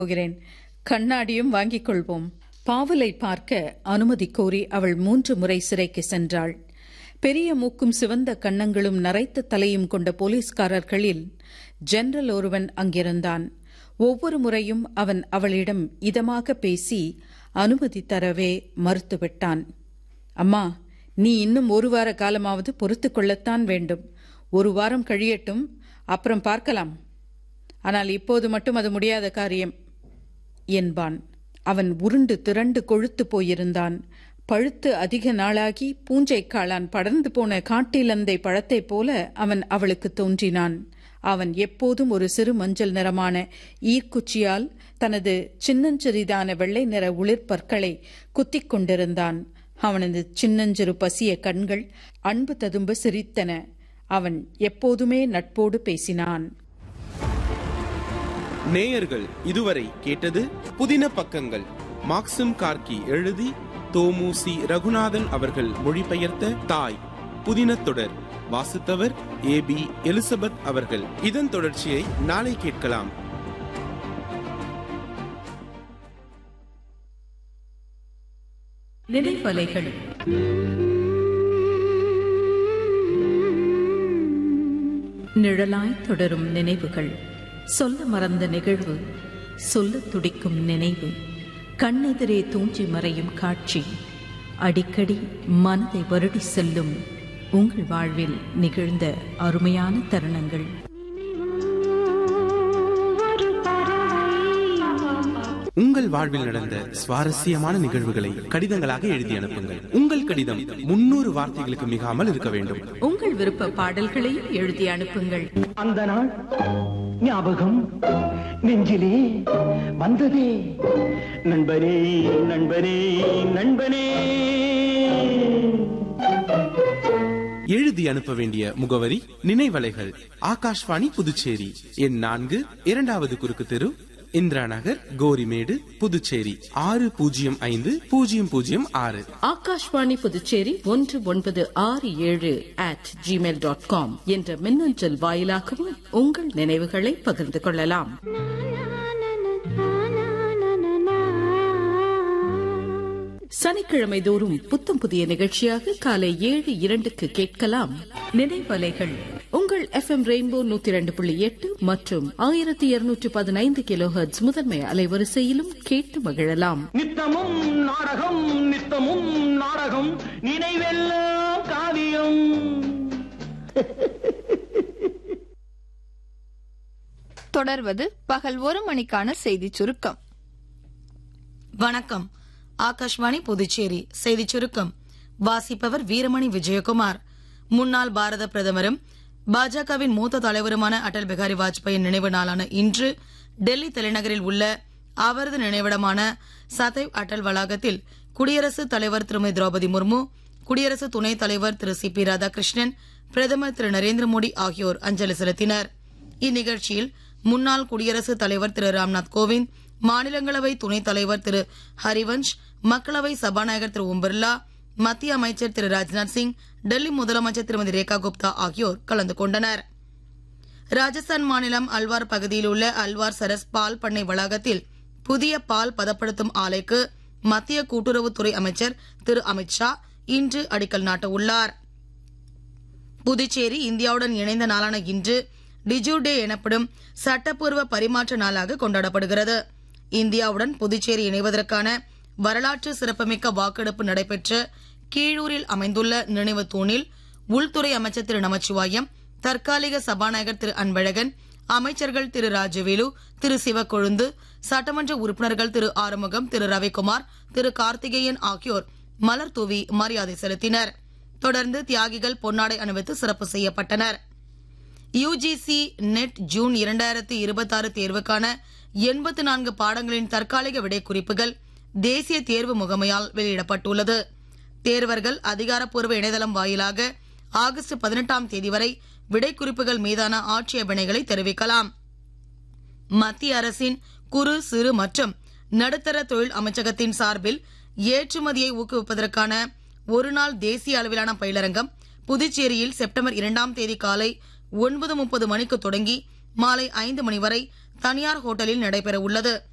போகிறேன் கண்ணாடியும் வாங்கிக் கொள்வோம் பாவலை பார்க்க அனுமதி கோரி அவள் மூன்று முறை சிறைக்கு சென்றாள் பெரிய மூக்கும் சிவந்த கன்னங்களும் நரைத்த தலையும் கொண்ட போலீஸ்காரர்களில் ஜெனரல் ஒருவன் அங்கிருந்தான் ஒவ்வொரு முறையும் அவன் அவளிடம் இதமாக பேசி அனுமதி தரவே மறுத்துவிட்டான் அம்மா நீ இன்னும் ஒரு வார காலமாவது பொறுத்துக் கொள்ளத்தான் வேண்டும் ஒரு வாரம் கழியட்டும் அப்புறம் பார்க்கலாம் ஆனால் இப்போது மட்டும் அது முடியாத காரியம் என்பான் அவன் உருண்டு திரண்டு கொழுத்து போயிருந்தான் பழுத்து அதிக நாளாகி பூஞ்சை காளான் படர்ந்து போன காட்டிலந்தை பழத்தைப் போல அவன் அவளுக்கு தோன்றினான் அவன் எப்போதும் ஒரு சிறு மஞ்சள் நிறமான ஈர்க்குச்சியால் தனது சின்னஞ்சிறிதான வெள்ளை நிற உளிர்பற்களை குத்திக் கொண்டிருந்தான் அவனது சின்னஞ்சிறு பசிய கண்கள் அன்பு ததும்ப சிரித்தன அவன் எப்போதுமே நட்போடு பேசினான் நேயர்கள் இதுவரை கேட்டது புதின பக்கங்கள் மாக்சிம் கார்கி எழுதி தோமுசி ரகுநாதன் அவர்கள் மொழிபெயர்த்த தாய் புதின தொடர் வாசித்தவர் ஏ பி எலிசபெத் அவர்கள் இதன் தொடர்ச்சியை நாளை கேட்கலாம் நினைவலைகள் நிழலாய் தொடரும் நினைவுகள் சொல்ல மறந்த நிகழ்வு சொல்லத் துடிக்கும் நினைவு கண்ணெதிரே தூஞ்சி மறையும் காட்சி அடிக்கடி மனதை வருடி செல்லும் உங்கள் வாழ்வில் நிகழ்ந்த அருமையான தருணங்கள் உங்கள் வாழ்வில் நடந்த சுவாரஸ்யமான நிகழ்வுகளை கடிதங்களாக எழுதி அனுப்புங்கள் உங்கள் கடிதம் முன்னூறு வார்த்தைகளுக்கு மிகாமல் இருக்க வேண்டும் உங்கள் விருப்ப பாடல்களையும் எழுதி அனுப்புங்கள் அந்த நாள் ஞாபகம் நெஞ்சிலே வந்ததே நண்பனே நண்பனே நண்பனே எழுதி அனுப்ப வேண்டிய முகவரி நினைவலைகள் ஆகாஷ்வாணி புதுச்சேரி எண் நான்கு இரண்டாவது குறுக்கு தெரு இந்திரா நகர் கோரிமேடு புதுச்சேரி ஆறு பூஜ்ஜியம் ஐந்து பூஜ்ஜியம் பூஜ்ஜியம் ஆறு ஆகாஷ்வாணி புதுச்சேரி ஒன்று ஒன்பது ஆறு ஏழு அட் ஜிமெயில் டாட் காம் என்ற மின்னஞ்சல் வாயிலாகவும் உங்கள் நினைவுகளை பகிர்ந்து கொள்ளலாம் சனிக்கிழமை தோறும் புத்தம் புதிய நிகழ்ச்சியாக காலை ஏழு இரண்டுக்கு கேட்கலாம் நினைவலைகள் உங்கள் எஃப்எம் ரெயின்போ நூத்தி ரெண்டு புள்ளி எட்டு மற்றும் ஆயிரத்தி இருநூற்றி பதினைந்து கிலோஹெர்ட்ஸ் முதன்மை அலைவரிசையிலும் கேட்டு மகிழலாம் நித்தமும் நாடகம் நித்தமும் நாடகம் நினைவெல்லாம் காவியம் தொடர்வது பகல் ஒரு மணிக்கான செய்தி சுருக்கம் வணக்கம் ஆகாஷ்வாணி புதுச்சேரி செய்திச் சுருக்கம் வாசிப்பவர் வீரமணி விஜயகுமார் முன்னாள் பாரத பிரதமரும் பாஜகவின் மூத்த தலைவருமான அடல் பிகாரி வாஜ்பாயின் நினைவு நாளான இன்று டெல்லி தலைநகரில் உள்ள அவரது நினைவிடமான சதைவ் அடல் வளாகத்தில் குடியரசுத் தலைவர் திருமதி திரௌபதி முர்மு குடியரசு துணைத் தலைவர் திரு சி பி ராதாகிருஷ்ணன் பிரதமர் திரு நரேந்திர மோடி ஆகியோர் அஞ்சலி செலுத்தினர் இந்நிகழ்ச்சியில் முன்னாள் குடியரசுத் தலைவர் திரு ராம்நாத் கோவிந்த் மாநிலங்களவை துணைத் தலைவர் திரு ஹரிவன்ஷ் மக்களவை சபாநாயகர் திரு ஓம் பிர்லா மத்திய அமைச்சர் திரு ராஜ்நாத் சிங் டெல்லி முதலமைச்சர் திருமதி ரேகா குப்தா ஆகியோர் கலந்து கொண்டனர் ராஜஸ்தான் மாநிலம் அல்வார் பகுதியில் உள்ள அல்வார் சரஸ் பால் பண்ணை வளாகத்தில் புதிய பால் பதப்படுத்தும் ஆலைக்கு மத்திய கூட்டுறவுத்துறை அமைச்சர் திரு அமித் ஷா இன்று அடிக்கல் நாட்ட உள்ளார் புதுச்சேரி இந்தியாவுடன் இணைந்த நாளான இன்று டிஜு டே எனப்படும் சட்டப்பூர்வ பரிமாற்ற நாளாக கொண்டாடப்படுகிறது இந்தியாவுடன் புதுச்சேரி இணைவதற்கான வரலாற்று சிறப்புமிக்க வாக்கெடுப்பு நடைபெற்ற கீழூரில் அமைந்துள்ள நினைவு தூணில் உள்துறை அமைச்சர் திரு நமச்சிவாயம் தற்காலிக சபாநாயகர் திரு அன்பழகன் அமைச்சர்கள் திரு ராஜவேலு திரு சிவக்கொழுந்து சட்டமன்ற உறுப்பினர்கள் திரு ஆறுமுகம் திரு ரவிக்குமார் திரு கார்த்திகேயன் ஆகியோர் மலர் தூவி மரியாதை செலுத்தினர் தொடர்ந்து தியாகிகள் பொன்னாடை அணிவித்து சிறப்பு செய்யப்பட்டனர் யுஜிசி நெட் ஜூன் இரண்டாயிரத்தி இருபத்தாறு தேர்வுக்கான எண்பத்தி நான்கு பாடங்களின் தற்காலிக விடைக்குறிப்புகள் தேசிய தேர்வு முகமையால் வெளியிடப்பட்டுள்ளது தேர்வர்கள் அதிகாரப்பூர்வ இணையதளம் வாயிலாக ஆகஸ்ட் பதினெட்டாம் தேதி வரை விடைக்குறிப்புகள் மீதான ஆட்சேபனைகளை தெரிவிக்கலாம் மத்திய அரசின் குறு சிறு மற்றும் நடுத்தர தொழில் அமைச்சகத்தின் சார்பில் ஏற்றுமதியை ஊக்குவிப்பதற்கான ஒருநாள் தேசிய அளவிலான பயிலரங்கம் புதுச்சேரியில் செப்டம்பர் இரண்டாம் தேதி காலை ஒன்பது முப்பது மணிக்கு தொடங்கி மாலை ஐந்து மணி வரை தனியார் ஹோட்டலில் நடைபெற உள்ளது